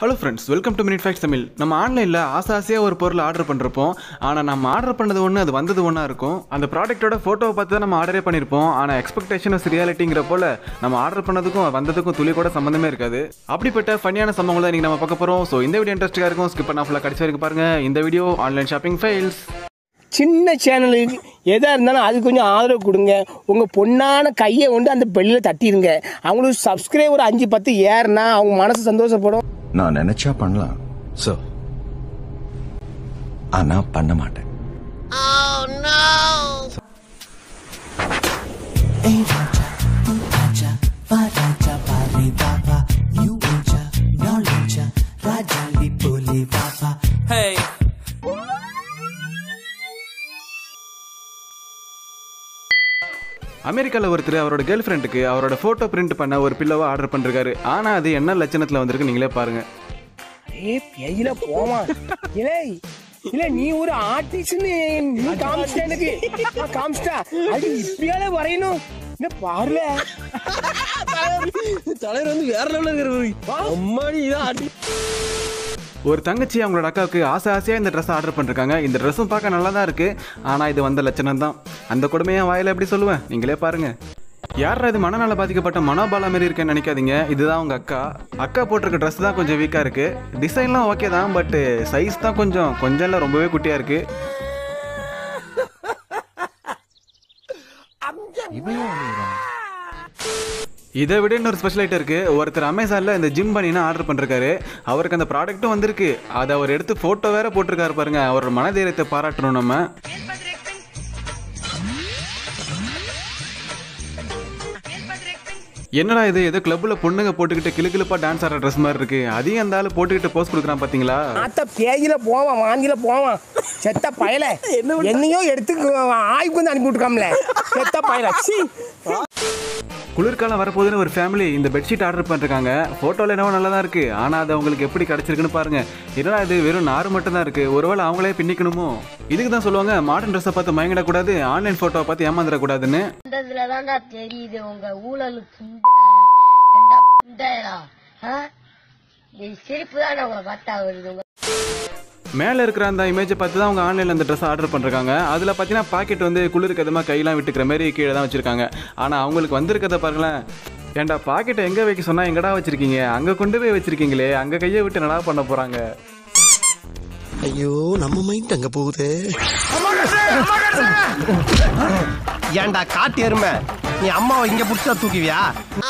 Hello friends welcome to minute facts Tamil நம்ம ஆன்லைனில் ஆசை ஆசையாக ஒரு பொருள் ஆர்டர் பண்ணிருப்போம் ஆனால் நம்ம ஆர்டர் பண்ணது ஒன்று அது வந்தது ஒன்றா இருக்கும் அந்த ப்ராடக்ட்டோட ஃபோட்டோவை பார்த்து தான் நம்ம ஆர்டரே பண்ணியிருப்போம் ஆனால் எக்ஸ்பெக்டேஷன் ஆஃப் ரியாலிட்டிங்கிற போல நம்ம ஆர்டர் பண்ணதுக்கும் வந்ததுக்கும் துளி கூட சம்மந்தமே இருக்காது அப்படிப்பட்ட ஃபன்னியான சம்பவங்களை தான் நீங்கள் நம்ம பார்க்க போகிறோம் ஸோ இந்த வீடியோ இன்ட்ரெஸ்ட்டாக இருக்கும் ஸ்கிப் பண்ண ஃபுல்லாக கடைசி வரைக்கும் பாருங்கள் இந்த வீடியோ ஆன்லைன் ஷாப்பிங் ஃபைல்ஸ் சின்ன சேனலுக்கு எதாக இருந்தாலும் அது கொஞ்சம் ஆதரவு கொடுங்க உங்கள் பொண்ணான கையை கொண்டு அந்த பெல்லில் தட்டிடுங்க அவங்களுக்கு சப்ஸ்கிரைபர் அஞ்சு பத்து ஏறுனா அவங்க மனசு சந்தோஷப்படும் நான் நினைச்சா பண்ணலாம் சார் ஆனா பண்ண மாட்டேன் அமெரிக்காவில் ஒருத்தர் அவரோட கேர்ள் ஃப்ரெண்டுக்கு அவரோட ஃபோட்டோ பிரிண்ட் பண்ண ஒரு பில்லோவை ஆர்டர் பண்ணிருக்காரு ஆனால் அது என்ன லட்சணத்தில் வந்திருக்கு நீங்களே பாருங்கள் ஏ பேயில போமா இல்லை இல்ல நீ ஒரு ஆர்டிஸ்ட்னு நீ காமிச்சிட்ட எனக்கு நான் காமிச்சிட்டா அது இப்பயால வரையணும் என்ன பாருல தலைவர் வந்து வேற லெவலில் இருக்கிற அம்மாடி இதான் ஆட்டி ஒரு தங்கச்சி அவங்களோட அக்காவுக்கு ஆசை ஆசையாக இந்த ட்ரெஸ் ஆர்டர் பண்ணிருக்காங்க இந்த ட்ரெஸ்ஸும் பார்க்க நல்லா தான் இருக்குது ஆனால் இது வந்த லட்சணம் தான் அந்த கொடுமையை வாயில் எப்படி சொல்லுவேன் நீங்களே பாருங்கள் யாரா இது மனநல பாதிக்கப்பட்ட மனோபாலா மாரி இருக்கேன்னு நினைக்காதீங்க இதுதான் உங்கள் அக்கா அக்கா போட்டிருக்க ட்ரெஸ் தான் கொஞ்சம் வீக்காக இருக்குது டிசைன்லாம் ஓகே தான் பட்டு சைஸ் தான் கொஞ்சம் கொஞ்சம் இல்லை ரொம்பவே குட்டியாக இருக்குது இதை விட இன்னொரு ஸ்பெஷல் ஐட்டம் இருக்கு ஒருத்தர் அமேசானில் இந்த ஜிம் பண்ணினா ஆர்டர் பண்ணிருக்காரு அவருக்கு அந்த ப்ராடக்ட்டும் வந்திருக்கு அதை அவர் எடுத்து ஃபோட்டோ வேற போட்டிருக்காரு பாருங்க அவரோட மனதைரியத்தை பாராட்டணும் நம்ம என்னடா இது ஏதோ கிளப்ல பொண்ணுங்க போட்டுக்கிட்டு கிளுக்கிழுப்பா டான்ஸ் ஆடுற ட்ரெஸ் மாதிரி இருக்கு அதையும் அந்த ஆளு போட்டுக்கிட்டு போஸ்ட் கொடுக்குறான் பாத்தீங்களா ஆத்த பேயில போவான் வாந்தியில போவான் செத்த பயல என்னையோ எடுத்து ஆய்வுக்கு வந்து அனுப்பி விட்டுருக்காம்ல செத்த பயல சீ குளிர்காலம் வரப்போகுதுன்னு ஒரு ஃபேமிலி இந்த பெட்ஷீட் ஆர்டர் பண்ணிருக்காங்க ஃபோட்டோவில் என்னவோ நல்லா தான் இருக்குது ஆனால் அது அவங்களுக்கு எப்படி கிடச்சிருக்குன்னு பாருங்க என்னடா இது வெறும் நார் மட்டும் தான் இருக்குது ஒருவேளை அவங்களே பின்னிக்கணுமோ இதுக்கு தான் சொல்லுவாங்க மாடர்ன் ட்ரெஸ்ஸை பார்த்து மயங்கிடக்கூடாது ஆன்லைன் ஃபோட்டோவை பார்த்து ஏமாந்துடக்கூடாதுன்னு பண்றதுல தான்டா தெரியுது உங்க ஊழலு புண்டை ரெண்டா புண்டையா சிரிப்பு தான் உங்களை பார்த்தா வருது உங்க மேலே இருக்கிற அந்த இமேஜை பார்த்து தான் அவங்க ஆன்லைனில் அந்த ட்ரெஸ் ஆர்டர் பண்ணுறாங்க அதில் பார்த்தீங்கன்னா பாக்கெட் வந்து குளிருக்கு எதுமா கையெல்லாம் விட்டுக்கிற மாதிரி கீழே தான் வச்சுருக்காங்க ஆனால் அவங்களுக்கு வந்திருக்கிறத பாருங்களேன் ஏன்டா பாக்கெட்டை எங்கே வைக்க சொன்னால் எங்கடா வச்சுருக்கீங்க அங்கே கொண்டு போய் வச்சுருக்கீங்களே அங்கே கையை விட்டு என்னடா பண்ண போகிறாங்க ஐயோ நம்ம மைண்ட் அங்க போகுது ஏன்டா காட்டு எருமை நீ அம்மாவை இங்க புடிச்சா தூக்குவியா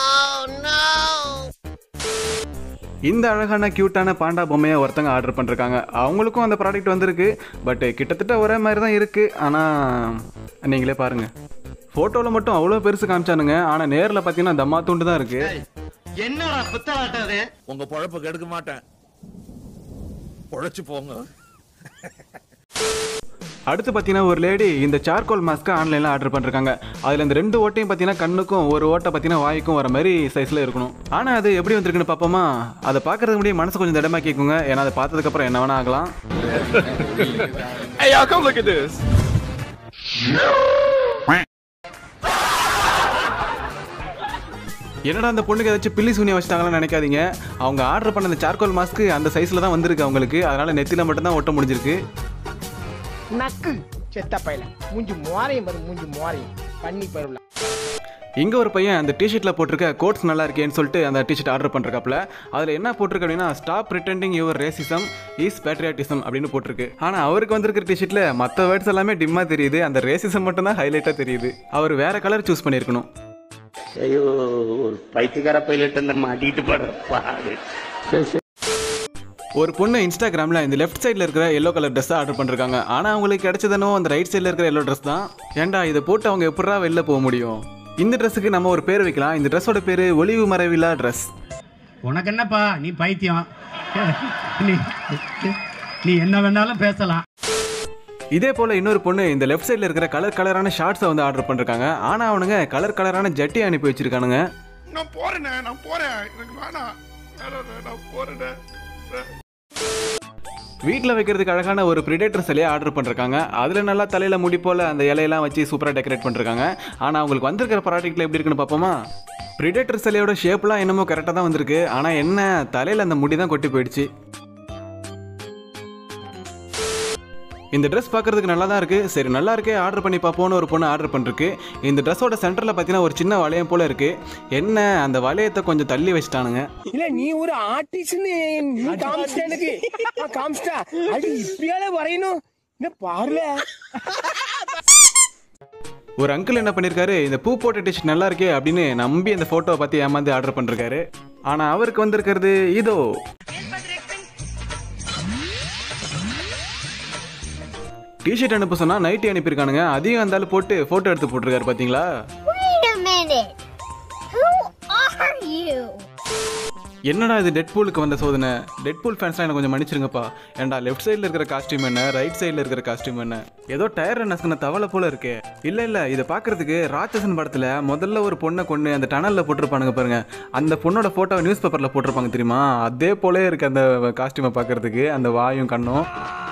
இந்த அழகான க்யூட்டான பாண்டா பொம்மையை ஒருத்தங்க ஆர்டர் பண்ணிருக்காங்க அவங்களுக்கும் அந்த ப்ராடக்ட் வந்திருக்கு பட் கிட்டத்தட்ட ஒரே மாதிரி தான் இருக்குது ஆனால் நீங்களே பாருங்கள் ஃபோட்டோவில் மட்டும் அவ்வளோ பெருசு காமிச்சானுங்க ஆனால் நேரில் பார்த்தீங்கன்னா தம்மா துண்டு தான் இருக்குது உங்க பொழப்பு கெடுக்க மாட்டேன் பொழைச்சு போங்க அடுத்து பார்த்தீங்கன்னா ஒரு லேடி இந்த சார்கோல் மாஸ்க்கை ஆன்லைனில் ஆர்டர் பண்ணிருக்காங்க அதில் இந்த ரெண்டு ஓட்டையும் பார்த்தீங்கன்னா கண்ணுக்கும் ஒரு ஓட்டை பார்த்தீங்கன்னா வாய்க்கும் வர மாதிரி சைஸில் இருக்கணும் ஆனால் அது எப்படி வந்திருக்குன்னு பார்ப்போமா அதை பார்க்கறதுக்கு முன்னாடி மனசு கொஞ்சம் திடமா கேட்குங்க ஏன்னா அதை பார்த்ததுக்கப்புறம் என்ன வேணா ஆகலாம் என்னடா அந்த பொண்ணுக்கு ஏதாச்சும் பில்லி சூனியம் வச்சிட்டாங்கன்னு நினைக்காதீங்க அவங்க ஆர்டர் பண்ண அந்த சார்கோல் மாஸ்க்கு அந்த சைஸில் தான் வந்திருக்கு அவங்களுக்கு அதனால நெத்தியில் மட்டும்தான் ஒட்ட முடிஞ்சிருக்கு நக்கு செத்த பயல மூஞ்சி மோரையும் பாரு மூஞ்சி மோரையும் பண்ணி பருவல இங்கே ஒரு பையன் அந்த டிஷர்ட்டில் போட்டிருக்க கோட்ஸ் நல்லா இருக்கேன்னு சொல்லிட்டு அந்த டிஷர்ட் ஆர்டர் பண்ணுறக்காப்புல அதில் என்ன போட்டிருக்கு அப்படின்னா stop pretending your racism is patriotism அப்படின்னு போட்டிருக்கு ஆனால் அவருக்கு வந்திருக்கிற டிஷர்ட்டில் மற்ற வேர்ட்ஸ் எல்லாமே டிம்மாக தெரியுது அந்த ரேசிசம் மட்டும் தான் ஹைலைட்டாக தெரியுது அவர் வேற கலர் சூஸ் பண்ணியிருக்கணும் ஐயோ ஒரு பைத்தியக்கார பைலட் அந்த மாட்டிட்டு படுற பாடு ஒரு பொண்ணு இன்ஸ்டாகிராமில் இந்த லெஃப்ட் சைடில் இருக்கிற எல்லோ கலர் ட்ரெஸ்ஸை ஆர்டர் பண்ணிருக்காங்க ஆனால் அவங்களுக்கு கிடைச்சதனோ அந்த ரைட் சைடில் இருக்கிற எல்லோ ட்ரெஸ் தான் ஏன்டா இதை போட்டு அவங்க எப்படா வெளில போக முடியும் இந்த ட்ரெஸ்ஸுக்கு நம்ம ஒரு பேர் வைக்கலாம் இந்த ட்ரெஸ்ஸோட பேர் ஒளிவு மறைவில்லா ட்ரெஸ் உனக்கு என்னப்பா நீ பைத்தியம் நீ நீ என்ன வேணாலும் பேசலாம் இதே போல் இன்னொரு பொண்ணு இந்த லெஃப்ட் சைடில் இருக்கிற கலர் கலரான ஷார்ட்ஸை வந்து ஆர்டர் பண்ணிருக்காங்க ஆனால் அவனுங்க கலர் கலரான ஜட்டி அனுப்பி வச்சிருக்கானுங்க நான் போறேனே நான் போறேன் எனக்கு வேணாம் வேணாண்ணே, நான் போறேனே வீட்டில் வைக்கிறதுக்கு அழகான ஒரு ப்ரிடேட்டர் சிலையை ஆர்டர் பண்ணிருக்காங்க அதில் நல்லா தலையில் முடி போல் அந்த இலையெல்லாம் வச்சு சூப்பராக டெக்கரேட் பண்ணிருக்காங்க ஆனால் அவங்களுக்கு வந்திருக்கிற ப்ராடக்ட்டில் எப்படி இருக்குன்னு பார்ப்போமா ப்ரிடேட்டர் சிலையோட ஷேப்லாம் என்னமோ கரெக்டாக தான் வந்திருக்கு ஆனால் என்ன தலையில் அந்த முடி தான் கொட்டி போயிடுச்சு இந்த ட்ரெஸ் பார்க்கறதுக்கு நல்லா தான் இருக்குது சரி நல்லா இருக்கே ஆர்டர் பண்ணி பார்ப்போன்னு ஒரு பொண்ணு ஆர்டர் பண்ணிருக்கு இந்த ட்ரெஸ்ஸோட சென்டரில் பார்த்தீங்கன்னா ஒரு சின்ன வளையம் போல் இருக்குது என்ன அந்த வளையத்தை கொஞ்சம் தள்ளி வச்சுட்டானுங்க இல்ல நீ ஒரு ஆர்டிஸ்ட்னு நீ காமிச்சிட்ட எனக்கு நான் காமிச்சிட்டா அது இப்படியால வரையணும் என்ன பாருல ஒரு அங்கிள் என்ன பண்ணியிருக்காரு இந்த பூ போட்ட டிஷ் நல்லா இருக்கே அப்படின்னு நம்பி அந்த ஃபோட்டோவை பார்த்து ஏமாந்து ஆர்டர் பண்ணிருக்காரு ஆனால் அவருக்கு வந்திருக்கிறது இதோ டிஷர்ட் அனுப்ப சொன்னா நைட்டி அனுப்பியிருக்கானுங்க அதையும் அந்த ஆளு போட்டு ஃபோட்டோ எடுத்து போட்டிருக்காரு பார்த்தீங்களா Wait a minute. Who are you? என்னடா இது டெட்பூலுக்கு வந்த சோதனை டெட்பூல் ஃபேன்ஸ்லாம் எனக்கு கொஞ்சம் மன்னிச்சிருங்கப்பா ஏன்டா லெஃப்ட் சைடில் இருக்கிற காஸ்டியூம் என்ன ரைட் சைடில் இருக்கிற காஸ்டியூம் என்ன ஏதோ டயர் நசுக்கின தவளை போல இருக்கே இல்லை இல்லை இதை பார்க்கறதுக்கு ராட்சசன் படத்தில் முதல்ல ஒரு பொண்ணை கொண்டு அந்த டனலில் போட்டிருப்பானுங்க பாருங்க அந்த பொண்ணோட ஃபோட்டோவை நியூஸ் பேப்பரில் போட்டிருப்பாங்க தெரியுமா அதே போலே இருக்கு அந்த காஸ்டியூமை பார்க்கறதுக்கு அந்த வாயும் கண்ணும்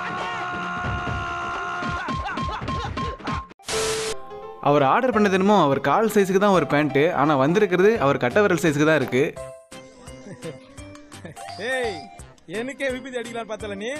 அவர் ஆர்டர் பண்ணது என்னமோ அவர் கால் சைஸுக்கு தான் ஒரு பேண்ட்டு ஆனால் வந்திருக்கிறது அவர் கட்ட விரல் சைஸுக்கு தான் இருக்குது எனக்கே விபத்து அடிக்கலாம் பார்த்தல நீ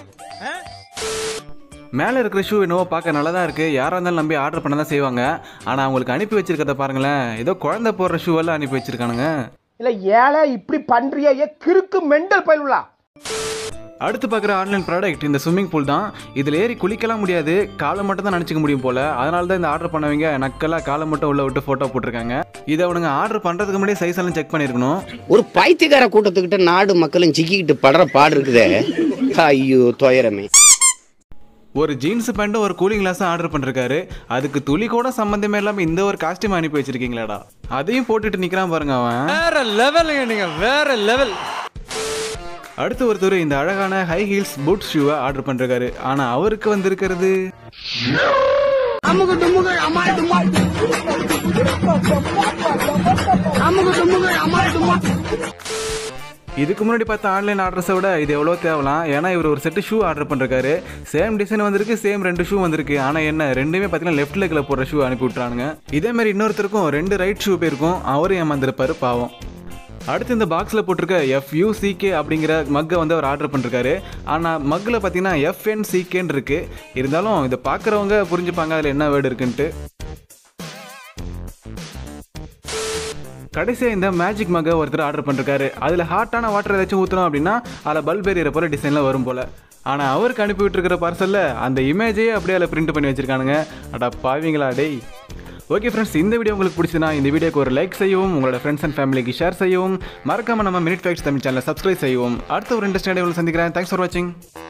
மேலே இருக்கிற ஷூ என்னவோ பார்க்க நல்லா தான் இருக்குது யாராக இருந்தாலும் நம்பி ஆர்டர் பண்ண தான் செய்வாங்க ஆனால் அவங்களுக்கு அனுப்பி வச்சிருக்கிறத பாருங்களேன் ஏதோ குழந்தை போடுற ஷூவெல்லாம் அனுப்பி வச்சிருக்கானுங்க இல்ல ஏழை இப்படி பண்றியா ஏ கிறுக்கு மெண்டல் பயிலுலா அடுத்து பார்க்குற ஆன்லைன் ப்ராடக்ட் இந்த ஸ்விம்மிங் பூல் தான் இதில் ஏறி குளிக்கலாம் முடியாது காலை மட்டும் தான் நினச்சிக்க முடியும் போல் அதனால தான் இந்த ஆர்டர் பண்ணவங்க நக்கலாக காலை மட்டும் உள்ள விட்டு ஃபோட்டோ போட்டிருக்காங்க இதை அவனுங்க ஆர்டர் பண்ணுறதுக்கு முன்னாடியே சைஸ் எல்லாம் செக் பண்ணியிருக்கணும் ஒரு பைத்தியக்கார கூட்டத்துக்கிட்ட நாடு மக்களும் சிக்கிக்கிட்டு படுற பாடு இருக்குதே ஐயோ துயரமே ஒரு ஜீன்ஸ் பேண்ட்டும் ஒரு கூலிங் கிளாஸும் ஆர்டர் பண்ணிருக்காரு அதுக்கு துளி கூட சம்மந்தமே இல்லாமல் இந்த ஒரு காஸ்டியூம் அனுப்பி வச்சிருக்கீங்களாடா அதையும் போட்டுட்டு நிற்கிறான் பாருங்க அவன் வேற லெவலுங்க நீங்க வேற லெவல் அடுத்து ஒருத்தர் இந்த அழகான ஹை ஹீல்ஸ் பூட் ஷூவை ஆர்டர் பண்ணிருக்காரு ஆனா அவருக்கு வந்திருக்கிறது இதுக்கு முன்னாடி பார்த்த ஆன்லைன் ஆர்டர்ஸை விட இது எவ்வளோ தேவலாம் ஏன்னா இவர் ஒரு செட்டு ஷூ ஆர்டர் பண்ணிருக்காரு சேம் டிசைன் வந்திருக்கு சேம் ரெண்டு ஷூ வந்திருக்கு ஆனால் என்ன ரெண்டுமே பார்த்தீங்கன்னா லெஃப்ட் லெக்கில் போடுற ஷூ அனுப்பி விட்றானுங்க இதே மாதிரி இன்னொருத்தருக்கும் ரெண்டு ரைட் ஷூ போயிருக்கும் அவரும் ஏமாந்துருப்பாரு பாவம் அடுத்து இந்த பாக்ஸில் போட்டிருக்க எஃப்யூசிகே அப்படிங்கிற மக்கை வந்து அவர் ஆர்டர் பண்ணிருக்காரு ஆனால் மக்கில் பார்த்தீங்கன்னா எஃப்என்சிகேன்னு இருக்கு இருந்தாலும் இதை பார்க்குறவங்க புரிஞ்சுப்பாங்க அதில் என்ன வேர்டு இருக்குன்ட்டு கடைசியாக இந்த மேஜிக் மகை ஒருத்தர் ஆர்டர் பண்ணிருக்காரு அதில் ஹாட்டான வாட்டர் ஏதாச்சும் ஊற்றணும் அப்படின்னா அதில் பல்ப் எறிகிற போல டிசைனில் வரும் போல் ஆனால் அவருக்கு அனுப்பி விட்டுருக்கிற பார்சலில் அந்த இமேஜையே அப்படியே அதில் பிரிண்ட் பண்ணி வச்சிருக்கானுங்க அடா பாவிங்களா டேய் ஓகே ஃப்ரெண்ட்ஸ் இந்த வீடியோ உங்களுக்கு பிடிச்சதுன்னா இந்த வீடியோக்கு ஒரு லைக் செய்யவும் உங்களோட ஃப்ரெண்ட்ஸ் அண்ட் ஃபேமிலிக்கு ஷேர் செய்யவும் மறக்காம நம்ம மினிட் ஃபேக்ஸ் தமிழ் சேனலை சப்ஸ்கிரைப் செய்யவும் அடுத்த ஒரு இன்ட்ரெஸ்ட் சந்திக்கிறேன் தேங்க்ஸ் ஃபார் வாட்சிங்